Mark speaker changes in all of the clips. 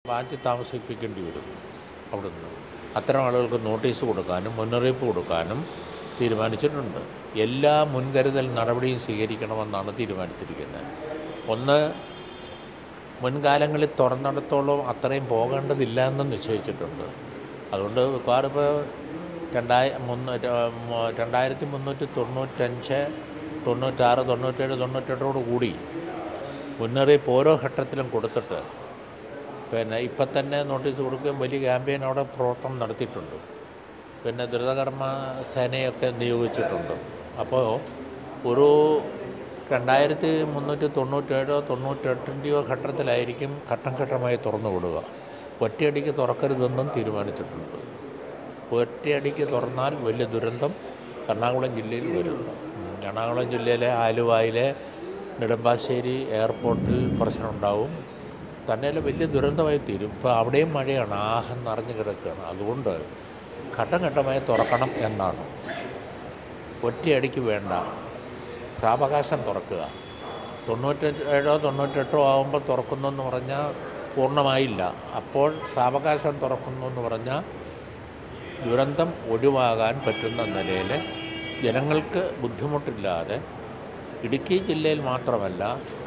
Speaker 1: മാറ്റി താമസിപ്പിക്കേണ്ടി വരും അവിടുന്ന് അത്തരം ആളുകൾക്ക് നോട്ടീസ് കൊടുക്കാനും മുന്നറിയിപ്പ് കൊടുക്കാനും തീരുമാനിച്ചിട്ടുണ്ട് എല്ലാ മുൻകരുതൽ നടപടിയും സ്വീകരിക്കണമെന്നാണ് തീരുമാനിച്ചിരിക്കുന്നത് ഒന്ന് മുൻകാലങ്ങളിൽ തുറന്നിടത്തോളം അത്രയും പോകേണ്ടതില്ല എന്ന് നിശ്ചയിച്ചിട്ടുണ്ട് അതുകൊണ്ട് മിക്കവാറിപ്പോൾ രണ്ടായി മുന്നൂറ്റി രണ്ടായിരത്തി മുന്നൂറ്റി തൊണ്ണൂറ്റഞ്ച് തൊണ്ണൂറ്റാറ് തൊണ്ണൂറ്റേഴ് തൊണ്ണൂറ്റെട്ടോട് കൂടി മുന്നറിയിപ്പ് ഓരോ ഘട്ടത്തിലും കൊടുത്തിട്ട് പിന്നെ ഇപ്പം തന്നെ നോട്ടീസ് കൊടുക്കുകയും വലിയ ക്യാമ്പയിൻ അവിടെ പ്രവർത്തനം നടത്തിയിട്ടുണ്ട് പിന്നെ ദ്രുതകർമ്മ സേനയൊക്കെ നിയോഗിച്ചിട്ടുണ്ട് അപ്പോൾ ഒരു രണ്ടായിരത്തി മുന്നൂറ്റി തൊണ്ണൂറ്റേഴോ തൊണ്ണൂറ്റെട്ടിൻ്റെയോ ഘട്ടത്തിലായിരിക്കും ഘട്ടം ഘട്ടമായി തുറന്നു വിടുക ഒറ്റയടിക്ക് തുറക്കരുതെന്നും തീരുമാനിച്ചിട്ടുണ്ട് ഒറ്റയടിക്ക് തുറന്നാൽ വലിയ ദുരന്തം എറണാകുളം ജില്ലയിൽ വരും ഉം, എറണാകുളം ജില്ലയിലെ ആലുവായിലെ നെടുമ്പാശ്ശേരി എയർപോർട്ടിൽ പ്രശ്നമുണ്ടാവും തന്നെയല്ല വലിയ ദുരന്തമായി തീരും ഇപ്പോൾ അവിടെയും മഴയാണ് ആഹം നിറഞ്ഞു കിടക്കുകയാണ് അതുകൊണ്ട് ഘട്ടം ഘട്ടമായി തുറക്കണം എന്നാണ് ഒറ്റയടിക്ക് വേണ്ട സാവകാശം തുറക്കുക തൊണ്ണൂറ്റേഴോ തൊണ്ണൂറ്റെട്ടോ ആകുമ്പോൾ തുറക്കുന്നു എന്ന് പറഞ്ഞാൽ പൂർണ്ണമായില്ല അപ്പോൾ സാവകാശം തുറക്കുന്നു എന്ന് പറഞ്ഞാൽ ദുരന്തം ഒഴിവാകാൻ പറ്റുന്ന നിലയിൽ ജനങ്ങൾക്ക് ബുദ്ധിമുട്ടില്ലാതെ ഇടുക്കി ജില്ലയിൽ മാത്രമല്ല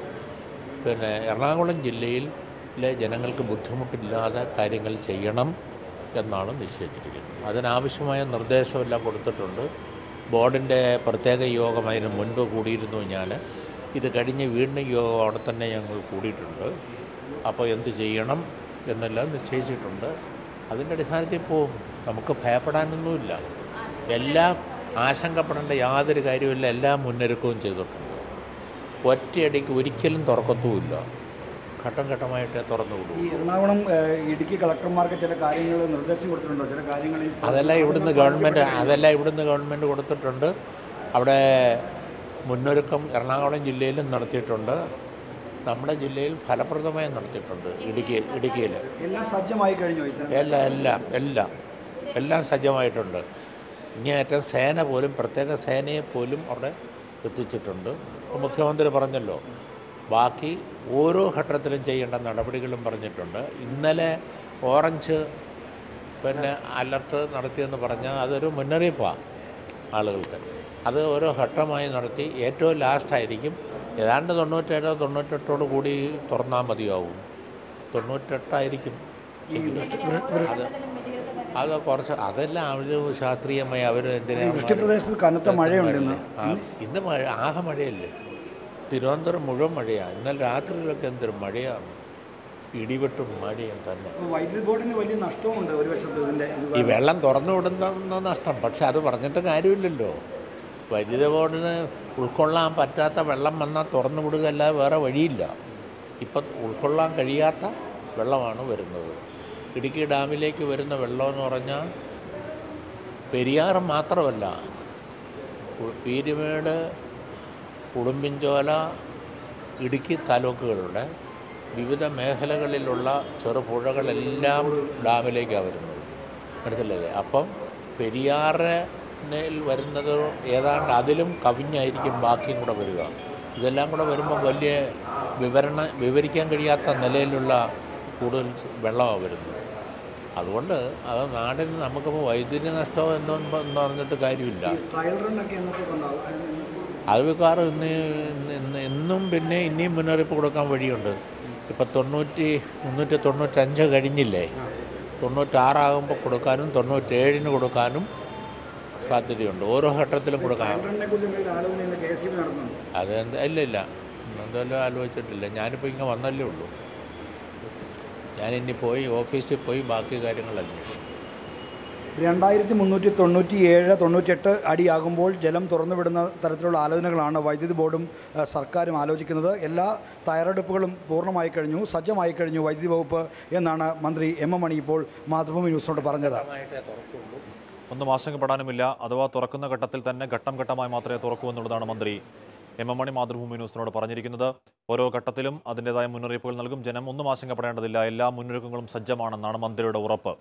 Speaker 1: പിന്നെ എറണാകുളം ജില്ലയിലെ ജനങ്ങൾക്ക് ബുദ്ധിമുട്ടില്ലാതെ കാര്യങ്ങൾ ചെയ്യണം എന്നാണ് നിശ്ചയിച്ചിരിക്കുന്നത് അതിനാവശ്യമായ നിർദ്ദേശമെല്ലാം കൊടുത്തിട്ടുണ്ട് ബോർഡിൻ്റെ പ്രത്യേക യോഗം അതിന് മുൻപ് കൂടിയിരുന്നു ഞാൻ ഇത് കഴിഞ്ഞ് വീണ്ടും യോഗം അവിടെ തന്നെ ഞങ്ങൾ കൂടിയിട്ടുണ്ട് അപ്പോൾ എന്ത് ചെയ്യണം എന്നെല്ലാം നിശ്ചയിച്ചിട്ടുണ്ട് അതിൻ്റെ അടിസ്ഥാനത്തിൽ പോവും നമുക്ക് ഭയപ്പെടാനൊന്നുമില്ല എല്ലാം ആശങ്കപ്പെടേണ്ട യാതൊരു കാര്യമില്ല എല്ലാ മുന്നൊരുക്കവും ചെയ്തിട്ടുണ്ട് ഒറ്റയടിക്ക് ഒരിക്കലും തുറക്കത്തുമില്ല ഘട്ടം ഘട്ടമായിട്ടേ തുറന്നു വിടൂ
Speaker 2: ഈ എറണാകുളം ഏഹ്, ഇടുക്കി കളക്ടർമാർക്ക് ചില കാര്യങ്ങൾ നിർദ്ദേശം കൊടുത്തിട്ടുണ്ടോ ചില കാര്യങ്ങൾ ഈ
Speaker 1: അതെല്ലാം ഇവിടുന്ന് ഗവൺമെൻറ് അതെല്ലാം ഇവിടുന്ന് ഗവൺമെൻറ് കൊടുത്തിട്ടുണ്ട് അവിടെ മുന്നൊരുക്കം എറണാകുളം ജില്ലയിലും നടത്തിയിട്ടുണ്ട് നമ്മുടെ ജില്ലയിൽ ഫലപ്രദമായി നടത്തിയിട്ടുണ്ട് ഇടുക്കി ഇടുക്കിയിൽ
Speaker 2: എല്ലാം സജ്ജമായി കഴിഞ്ഞോ ഇത്തരം
Speaker 1: എല്ലാം എല്ലാം എല്ലാം എല്ലാം സജ്ജമായിട്ടുണ്ട് ഇങ്ങേയറ്റം സേന പോലും പ്രത്യേക സേനയെ പോലും അവിടെ എത്തിച്ചിട്ടുണ്ട് അപ്പോൾ മുഖ്യമന്ത്രി പറഞ്ഞല്ലോ ബാക്കി ഓരോ ഘട്ടത്തിലും ചെയ്യേണ്ട നടപടികളും പറഞ്ഞിട്ടുണ്ട് ഇന്നലെ ഓറഞ്ച് പിന്നെ അലർട്ട് നടത്തിയെന്ന് പറഞ്ഞാൽ അതൊരു മുന്നറിയിപ്പാണ് ആളുകൾക്ക് അത് ഓരോ ഘട്ടമായി നടത്തി ഏറ്റവും ലാസ്റ്റായിരിക്കും ഏതാണ്ട് തൊണ്ണൂറ്റേഴോ തൊണ്ണൂറ്റെട്ടോട് കൂടി തുറന്നാൽ മതിയാവും തൊണ്ണൂറ്റെട്ടായിരിക്കും അത് അത് കുറച്ച് അതെല്ലാം അവർ ശാസ്ത്രീയമായി അവർ എന്തിനാണ്
Speaker 2: വൃഷ്ടിപ്രദേശത്ത് കനത്ത മഴയുണ്ട് ഇന്ന്
Speaker 1: ആ, ഇന്ന് മഴ ആകെ മഴയല്ലേ തിരുവനന്തപുരം മുഴുവൻ മഴയാണ് ഇന്നലെ രാത്രിയിലൊക്കെ എന്തൊരു മഴയാണ് ഇടിവെട്ടും മഴയും തന്നെ
Speaker 2: അപ്പോൾ വൈദ്യുതി ബോർഡിന് വലിയ നഷ്ടമുണ്ട് ഒരു വശത്ത് ഇതിൻ്റെ ഇത്
Speaker 1: ഈ വെള്ളം തുറന്നു വിടുന്ന നഷ്ടം പക്ഷെ അത് പറഞ്ഞിട്ട് കാര്യമില്ലല്ലോ വൈദ്യുതി ബോർഡിന് ഉൾക്കൊള്ളാൻ പറ്റാത്ത വെള്ളം വന്നാൽ തുറന്നു വിടുകയല്ലാതെ വേറെ വഴിയില്ല ഇപ്പം ഉൾക്കൊള്ളാൻ കഴിയാത്ത വെള്ളമാണ് വരുന്നത് ഇടുക്കി ഡാമിലേക്ക് വരുന്ന വെള്ളമെന്ന് പറഞ്ഞാൽ പെരിയാർ മാത്രമല്ല ഉ- പീരുമേട് ഉടുമ്പിൻചോല ഇടുക്കി താലൂക്കുകളുടെ വിവിധ മേഖലകളിലുള്ള ചെറുപുഴകളെല്ലാം ഡാമിലേക്കാണ് വരുന്നത് മനസ്സിലല്ലേ അപ്പം പെരിയാറിനിൽ വരുന്നത് ഏതാണ്ട് അതിലും കവിഞ്ഞായിരിക്കും ബാക്കിയും കൂടെ വരിക ഇതെല്ലാം കൂടെ വരുമ്പോൾ വലിയ വിവരണ വിവരിക്കാൻ കഴിയാത്ത നിലയിലുള്ള കൂടുതൽ വെള്ളമാണ് വരുന്നത് അതുകൊണ്ട് അത് നാടിന് നമുക്കിപ്പോൾ വൈദ്യുതി നഷ്ടമോ എന്തോ എന്ന് പറഞ്ഞിട്ട് കാര്യമില്ല
Speaker 2: ട്രയൽ റണ്ണൊക്കെ എന്നൊക്കെ ഉണ്ടാവും അതിന്
Speaker 1: അത് മിക്കവാറും ഇന്ന് ഇന്ന് ഇന്നും പിന്നെ ഇനിയും മുന്നറിയിപ്പ് കൊടുക്കാൻ വഴിയുണ്ട് ഇപ്പം തൊണ്ണൂറ്റി മുന്നൂറ്റി തൊണ്ണൂറ്റഞ്ച് കഴിഞ്ഞില്ലേ തൊണ്ണൂറ്റാറാകുമ്പോൾ കൊടുക്കാനും തൊണ്ണൂറ്റേഴിന് കൊടുക്കാനും സാധ്യതയുണ്ട് ഓരോ ഘട്ടത്തിലും കൊടുക്കാം
Speaker 2: ട്രയൽ റണ്ണിനെ കുറിച്ച് എന്തെങ്കിലും ആലോചന ഇന്ന് കെ എസ് ബി നടത്തുന്നുണ്ട്
Speaker 1: അത് എന്ത് ഇല്ല ഇല്ല എന്തെല്ലാം ആലോചിച്ചിട്ടില്ല ഞാനിപ്പോൾ ഇങ്ങനെ വന്നല്ലേ ഉള്ളൂ ഞാനിനി പോയി ഓഫീസിൽ പോയി ബാക്കി കാര്യങ്ങൾ അന്വേഷിക്കും
Speaker 2: രണ്ടായിരത്തി മുന്നൂറ്റി തൊണ്ണൂറ്റി ഏഴ് തൊണ്ണൂറ്റെട്ട് അടിയാകുമ്പോൾ ജലം തുറന്നുവിടുന്ന തരത്തിലുള്ള ആലോചനകളാണ് വൈദ്യുതി ബോർഡും ഏഹ്, സർക്കാരും ആലോചിക്കുന്നത് എല്ലാ തയ്യാറെടുപ്പുകളും പൂർണ്ണമായി കഴിഞ്ഞു സജ്ജമായി കഴിഞ്ഞു വൈദ്യുതി വകുപ്പ് എന്നാണ് മന്ത്രി എം എം മണി ഇപ്പോൾ മാതൃഭൂമി ന്യൂസിനോട് പറഞ്ഞത്
Speaker 3: ഒന്നും ആശങ്കപ്പെടാനുമില്ല അഥവാ തുറക്കുന്ന ഘട്ടത്തിൽ തന്നെ ഘട്ടം ഘട്ടമായി മാത്രമേ തുറക്കൂ എന്നുള്ളതാണ് മന്ത്രി എം എം മണി മാതൃഭൂമി ന്യൂസിനോട് പറഞ്ഞിരിക്കുന്നത് ഓരോ ഘട്ടത്തിലും അതിൻ്റെതായ മുന്നറിയിപ്പുകൾ നൽകും ജനം ഒന്നും ആശങ്കപ്പെടേണ്ടതില്ല എല്ലാ മുന്നൊരുക്കങ്ങളും സജ്ജമാണെന്നാണ് മന്ത്രിയുടെ ഉറപ്പ്